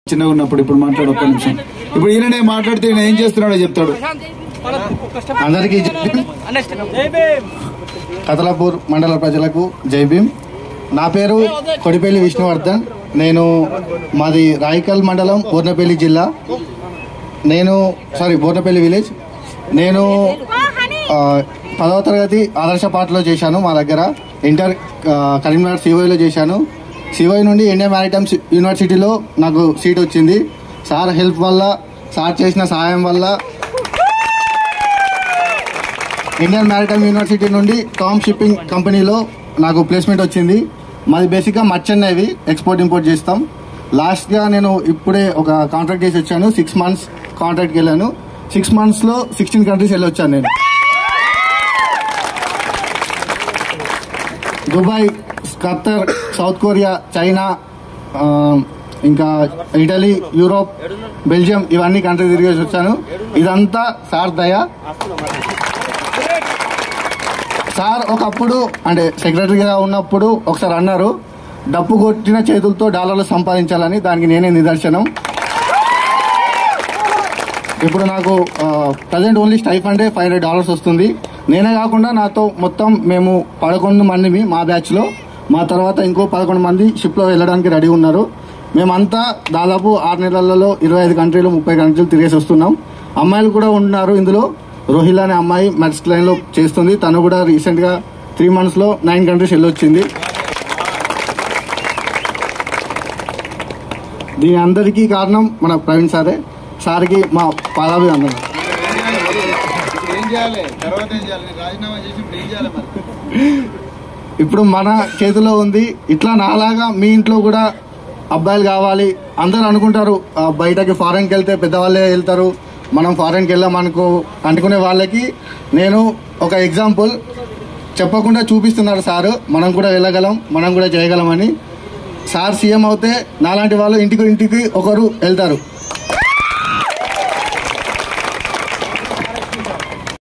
చిన్నగా ఉన్నప్పుడు ఇప్పుడు మాట్లాడు ఒక్క నిమిషం ఇప్పుడు ఈయననే మాట్లాడితే ఈయన ఏం చేస్తున్నాడో చెప్తాడు అందరికీ జై భీమ్. కతలాపూర్ మండల ప్రజలకు జై భీమ్ నా పేరు కొడిపల్లి విష్ణువర్ధన్ నేను మాది రాయికల్ మండలం బోర్నపల్లి జిల్లా నేను సారీ బోర్నపల్లి విలేజ్ నేను ఆ, పదవ తరగతి ఆదర్శ పాటలో చేశాను మా దగ్గర ఇంటర్ ఆ, కరీంనగర్ సివైలో చేశాను సివై నుండి ఇండియన్ మ్యారిటైమ్ యూనివర్సిటీలో నాకు సీట్ వచ్చింది సార్ హెల్ప్ వల్ల సార్ చేసిన సహాయం వల్ల ఇండియన్ మ్యారిటైమ్ యూనివర్సిటీ నుండి టామ్ షిప్పింగ్ కంపెనీలో నాకు ప్లేస్మెంట్ వచ్చింది మాది బేసిక్గా మర్చెంట్ నేవీ ఎక్స్పోర్ట్ ఇంపోర్ట్ చేస్తాం లాస్ట్గా నేను ఇప్పుడే ఒక కాంట్రాక్ట్ చేసి వచ్చాను సిక్స్ మంత్స్ కాంట్రాక్ట్కి వెళ్ళాను సిక్స్ మంత్స్లో సిక్స్టీన్ కంట్రీస్ వెళ్ళి వచ్చాను నేను Dubai Qatar South Korea China ఆ, ఇంకా ఇటలీ యూరోప్ బెల్జియం ఇవన్నీ కంట్రీ తిరిగేసి వచ్చాను ఇదంతా సార్ దయ సార్ ఒకప్పుడు అంటే సెక్రటరీగా ఉన్నప్పుడు ఒకసారి అన్నారు డప్పు కొట్టిన చేతులతో డాలర్లు సంపాదించాలని దానికి నేనే నిదర్శనం ఇప్పుడు నాకు ప్రజెంట్ ఓన్లీ స్టైఫండే ఫైవ్ హండ్రెడ్ డాలర్స్ వస్తుంది నేనే కాకుండా నాతో మొత్తం మేము పదకొండు మందిమి మా బ్యాచ్లో మా తర్వాత ఇంకో పదకొండు మంది షిప్లో వెళ్ళడానికి రెడీ ఉన్నారు మేమంతా దాదాపు ఆరు నెలలలో ఇరవై ఐదు కంట్రీలు ముప్పై కంట్రీలు తిరిగేసి వస్తున్నాం అమ్మాయిలు కూడా ఉన్నారు ఇందులో రోహిల్ అనే అమ్మాయి మెడ్స్ లైన్లో చేస్తుంది తను కూడా రీసెంట్గా త్రీ మంత్స్లో నైన్ కంట్రీస్ వెళ్ళొచ్చింది దీని అందరికీ కారణం మన ప్రవీణ్ సారే సార్కి మా పాదాభివందనం ఏం చేయాలి తర్వాత ఏం చేయాలి రాజీనామా చేసి ఇప్పుడు ఏం చేయాలి మరి ఇప్పుడు మన చేతిలో ఉంది ఇట్లా నాలాగా మీ ఇంట్లో కూడా అబ్బాయిలు కావాలి అందరూ అనుకుంటారు ఆ, బయటకి ఫారెన్కి వెళ్తే పెద్దవాళ్ళే వెళ్తారు మనం ఫారెన్కి వెళ్ళామనుకో అనుకునే వాళ్ళకి నేను ఒక ఎగ్జాంపుల్ చెప్పకుండా చూపిస్తున్నారు సారు మనం కూడా వెళ్ళగలం మనం కూడా చేయగలమని సార్ సీఎం అవుతే నాలాంటి వాళ్ళు ఇంటికి ఇంటికి ఒకరు వెళ్తారు